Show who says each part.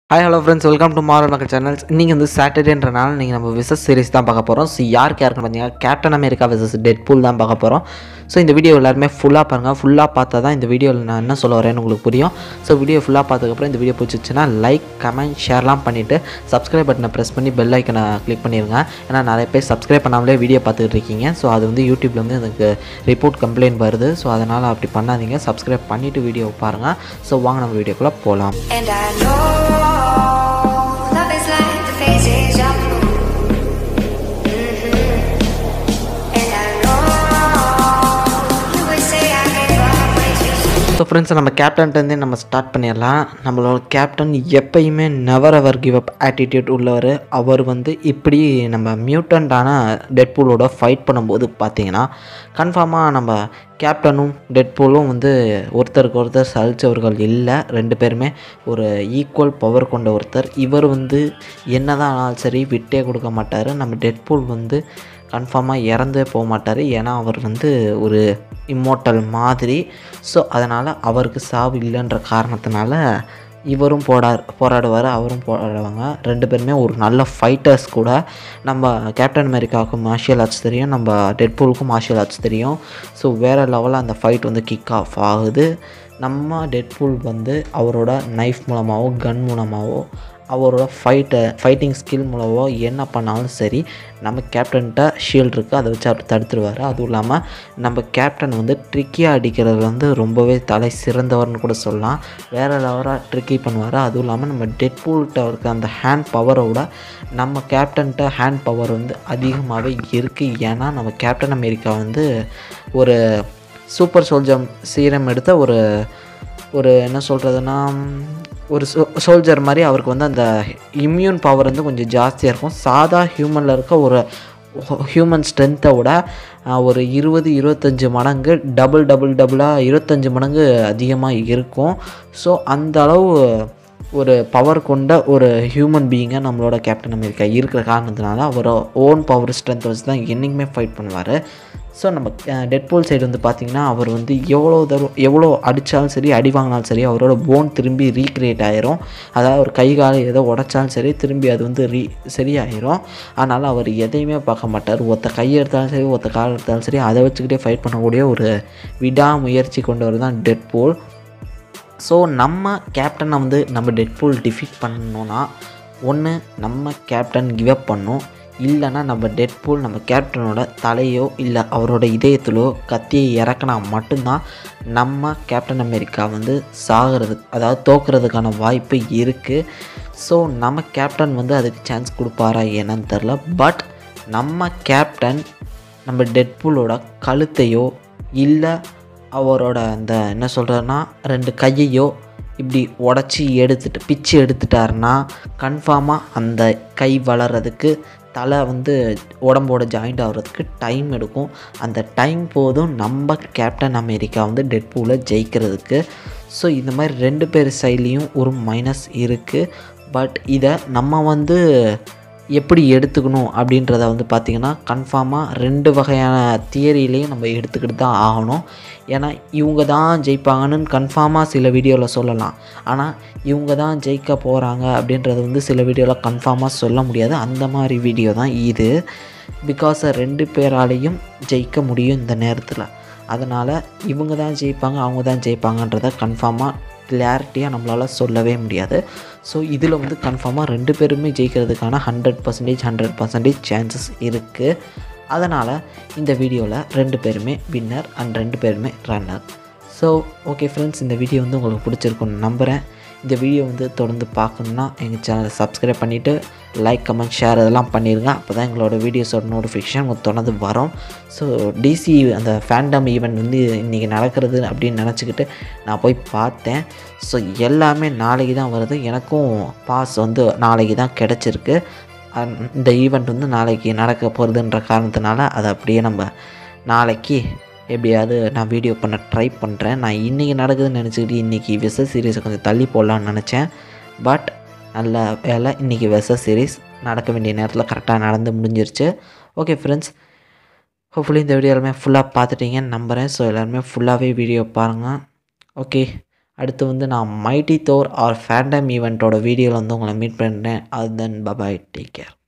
Speaker 1: Hi hello friends welcome to moral மக்கள் channels இன்றைக்கி வந்து சாட்டர்டேன்றனால நீங்கள் நம்ம விசஸ் சீரிஸ் தான் பார்க்க போகிறோம் ஸோ யாருக்கு யாருக்குன்னு பார்த்தீங்கன்னா Captain America versus Deadpool தான் பார்க்க போகிறோம் ஸோ இந்த வீடியோ எல்லாருமே ஃபுல்லாக பாருங்கள் ஃபுல்லாக பார்த்தா தான் இந்த வீடியோவில் நான் என்ன சொல்ல வரேன்னு உங்களுக்கு புரியும் ஸோ வீடியோ ஃபுல்லாக பார்த்ததுக்கப்புறம் இந்த வீடியோ பிடிச்சிச்சுன்னா லைக் கமெண்ட் ஷேர்லாம் பண்ணிவிட்டு சப்ஸ்கிரைப் பட்டனை ப்ரெஸ் பண்ணி பெல் ஐக்கனை கிளிக் பண்ணிடுங்க ஏன்னா நிறைய பேர் சப்ஸ்கிரைப் பண்ணாமலே வீடியோ பார்த்துட்டு இருக்கீங்க ஸோ அது வந்து யூடியூப்ல வந்து எனக்கு ரிப்போர்ட் கம்ப்ளைண்ட் வருது ஸோ அதனால் அப்படி பண்ணாதீங்க சப்ஸ்கிரைப் பண்ணிவிட்டு வீடியோ பாருங்கள் ஸோ வாங்க நம்ம வீடியோக்குள்ளே போகலாம்
Speaker 2: And I know love is like the phases of the moon. Mhm. And I know you would say I gave up way too soon.
Speaker 1: So friends நம்ம கேப்டன்ட்டேருந்தே நம்ம ஸ்டார்ட் பண்ணிடலாம் நம்மளோட கேப்டன் எப்பயுமே never ever give up attitude உள்ளவர் அவர் வந்து இப்படி நம்ம மியூட்டண்டான டெட்பூலோட ஃபைட் பண்ணும்போது பார்த்தீங்கன்னா கன்ஃபார்மாக நம்ம கேப்டனும் டெட்பூலும் வந்து ஒருத்தருக்கு ஒருத்தர் சலிச்சவர்கள் இல்லை ரெண்டு பேருமே ஒரு ஈக்குவல் பவர் கொண்ட ஒருத்தர் இவர் வந்து என்னதான் ஆனாலும் சரி விட்டே கொடுக்க மாட்டார் நம்ம டெட்பூல் வந்து கன்ஃபார்மாக இறந்தே போக மாட்டார் ஏன்னா அவர் வந்து ஒரு இம்மோட்டல் மாதிரி ஸோ அதனால் அவருக்கு சாவு இல்லைன்ற காரணத்தினால இவரும் போடார் போராடுவார் அவரும் போராடுவாங்க ரெண்டு பேருமே ஒரு நல்ல ஃபைட்டர்ஸ் கூட நம்ம கேப்டன் அமெரிக்காவுக்கும் மார்ஷியல் ஆர்ட்ஸ் தெரியும் நம்ம டெட்பூலுக்கும் மார்ஷியல் ஆர்ட்ஸ் தெரியும் ஸோ வேறு லெவலில் அந்த ஃபைட் வந்து கிக் ஆஃப் ஆகுது நம்ம டெட்பூல் வந்து அவரோட நைஃப் மூலமாகவோ கன் மூலமாகவோ அவரோட ஃபைட்டை ஃபைட்டிங் ஸ்கில் மூலமோ என்ன பண்ணாலும் சரி நம்ம கேப்டன்கிட்ட ஷீல்டு இருக்குது அதை வச்சு அவர் தடுத்துருவார் அதுவும் இல்லாமல் நம்ம கேப்டன் வந்து ட்ரிக்கியாக அடிக்கிறது வந்து ரொம்பவே தலை சிறந்தவர்னு கூட சொல்லலாம் வேறு லெவலாக ட்ரிக்கி பண்ணுவார் அதுவும் இல்லாமல் நம்ம டெட்பூல்கிட்ட இருக்க அந்த ஹேண்ட் பவரோட நம்ம கேப்டன்கிட்ட ஹேண்ட் பவர் வந்து அதிகமாகவே இருக்குது ஏன்னா நம்ம கேப்டன் அமெரிக்கா வந்து ஒரு சூப்பர் சோல்ஜர் சீரம் எடுத்த ஒரு ஒரு என்ன சொல்கிறதுனா ஒரு சோ சோல்ஜர் மாதிரி அவருக்கு வந்து அந்த இம்யூன் பவர் வந்து கொஞ்சம் ஜாஸ்தியாக இருக்கும் சாதா ஹியூமனில் இருக்க ஒரு ஹியூமன் ஸ்ட்ரென்த்தை விட ஆஹ், ஒரு இருபது இருபத்தஞ்சி மடங்கு டபுள் டபுள் டபுளாக இருபத்தஞ்சி மடங்கு அதிகமாக இருக்கும் ஸோ அந்த அளவு ஒரு பவர் கொண்ட ஒரு ஹியூமன் பீயிங்காக நம்மளோட கேப்டன் அமெரிக்கா இருக்கிற காரணத்தினால அவர் ஓன் பவர் ஸ்ட்ரென்த்தை வச்சு தான் என்றைக்குமே ஃபைட் பண்ணுவார் ஸோ நம்ம டெட்போல் சைடு வந்து பார்த்திங்கன்னா அவர் வந்து எவ்வளோ தரம் எவ்வளோ அடித்தாலும் சரி அடி வாங்கினாலும் சரி அவரோட போன் திரும்பி ரீக்ரியேட் ஆயிரும் அதாவது ஒரு கை காலை எதோ உடைச்சாலும் சரி திரும்பி அது வந்து ரீ சரியாயிரும் அதனால் அவர் எதையுமே பார்க்க மாட்டார் ஒத்த கை எடுத்தாலும் சரி ஒத்த கால் எடுத்தாலும் சரி அதை வச்சுக்கிட்டே ஃபைட் பண்ணக்கூடிய ஒரு விடாமுயற்சி கொண்டவர் தான் டெட்போல் ஸோ நம்ம கேப்டனை வந்து நம்ம டெட்பூல் டிஃபீட் பண்ணணும்னா ஒன்று நம்ம கேப்டன் கிவ் அப் பண்ணும் இல்லைன்னா நம்ம டெட்பூல் நம்ம கேப்டனோட தலையோ இல்லை அவரோட இதயத்திலோ கத்தியை இறக்குனா மட்டும்தான் நம்ம கேப்டன் அமெரிக்கா வந்து சாகிறது அதாவது தோக்குறதுக்கான வாய்ப்பு இருக்குது ஸோ நம்ம கேப்டன் வந்து அதுக்கு சான்ஸ் கொடுப்பாரா என்னன்னு தெரில பட் நம்ம கேப்டன் நம்ம டெட்பூலோட கழுத்தையோ இல்லை அவரோட அந்த என்ன சொல்கிறதுனா ரெண்டு கையையோ இப்படி உடச்சி எடுத்துட்டு பிச்சு எடுத்துட்டாருன்னா கன்ஃபார்மாக அந்த கை வளர்கிறதுக்கு தலை வந்து உடம்போட ஜாயிண்ட் ஆகிறதுக்கு டைம் எடுக்கும் அந்த டைம் போதும் நம்ம கேப்டன் அமெரிக்கா வந்து டெட்பூலை ஜெயிக்கிறதுக்கு ஸோ இந்த மாதிரி ரெண்டு பேர் சைட்லேயும் ஒரு மைனஸ் இருக்குது பட் இதை நம்ம வந்து எப்படி எடுத்துக்கணும் அப்படின்றத வந்து பார்த்திங்கன்னா கன்ஃபார்மாக ரெண்டு வகையான தியரியிலையும் நம்ம எடுத்துக்கிட்டு தான் ஆகணும் ஏன்னா இவங்க தான் ஜெயிப்பாங்கன்னு கன்ஃபார்மாக சில வீடியோவில் சொல்லலாம் ஆனால் இவங்க தான் ஜெயிக்க போகிறாங்க அப்படின்றது வந்து சில வீடியோவில் கன்ஃபார்மாக சொல்ல முடியாது அந்த மாதிரி வீடியோ தான் இது பிகாஸ் ரெண்டு பேராலையும் ஜெயிக்க முடியும் இந்த நேரத்தில் அதனால் இவங்க தான் ஜெயிப்பாங்க அவங்க தான் ஜெயிப்பாங்கன்றத கன்ஃபார்மாக கிளாரிட்டியாக நம்மளால் சொல்லவே முடியாது ஸோ இதில் வந்து கன்ஃபார்மாக ரெண்டு பேருமே ஜெயிக்கிறதுக்கான hundred percentage hundred percentage chances இருக்குது அதனால் இந்த வீடியோவில் ரெண்டு பேருமே வின்னர் அண்ட் ரெண்டு பேருமே ரன்னர் ஸோ ஓகே ஃப்ரெண்ட்ஸ் இந்த வீடியோ வந்து உங்களுக்கு பிடிச்சிருக்குன்னு நம்புகிறேன் இந்த வீடியோ வந்து தொடர்ந்து பார்க்கணுன்னா எங்கள் சேனலை சப்ஸ்கிரைப் பண்ணிவிட்டு லைக் கமெண்ட் ஷேர் இதெல்லாம் பண்ணிடுங்க அப்போ தான் எங்களோட வீடியோஸோட நோட்டிஃபிகேஷன் உங்களுக்கு தொடர்ந்து வரும் ஸோ டிசி அந்த ஃபேண்டம் ஈவெண்ட் வந்து இன்றைக்கி நடக்கிறது அப்படின்னு நினச்சிக்கிட்டு நான் போய் பார்த்தேன் ஸோ எல்லாமே நாளைக்கு தான் வருது எனக்கும் பாஸ் வந்து நாளைக்கு தான் கிடச்சிருக்கு அண்ட் இந்த ஈவெண்ட் வந்து நாளைக்கு நடக்க போகிறதுன்ற காரணத்தினால அதை அப்படியே நம்ம நாளைக்கு எப்படியாவது நான் வீடியோ பண்ண ட்ரை பண்ணுறேன் நான் இன்றைக்கி நடக்குதுன்னு நினச்சிக்கிட்டு இன்றைக்கி விச சீரீஸை கொஞ்சம் தள்ளி போடலான்னு நினச்சேன் பட் நல்ல வேலை இன்றைக்கி வெச சீரீஸ் நடக்க வேண்டிய நேரத்தில் கரெக்டாக நடந்து முடிஞ்சிருச்சு ஓகே ஃப்ரெண்ட்ஸ் ஹோப்ஃபுல்லி இந்த வீடியோ எல்லாமே ஃபுல்லாக பார்த்துட்டீங்கன்னு நம்புகிறேன் ஸோ எல்லாருமே ஃபுல்லாகவே வீடியோ பாருங்கள் ஓகே அடுத்து வந்து நான் மைட்டி தோர் ஆர் ஃபேண்டம் ஈவெண்ட்டோட வீடியோவில் வந்து உங்களை மீட் பண்ணுறேன் அது தென் பபாய் டேக் கேர்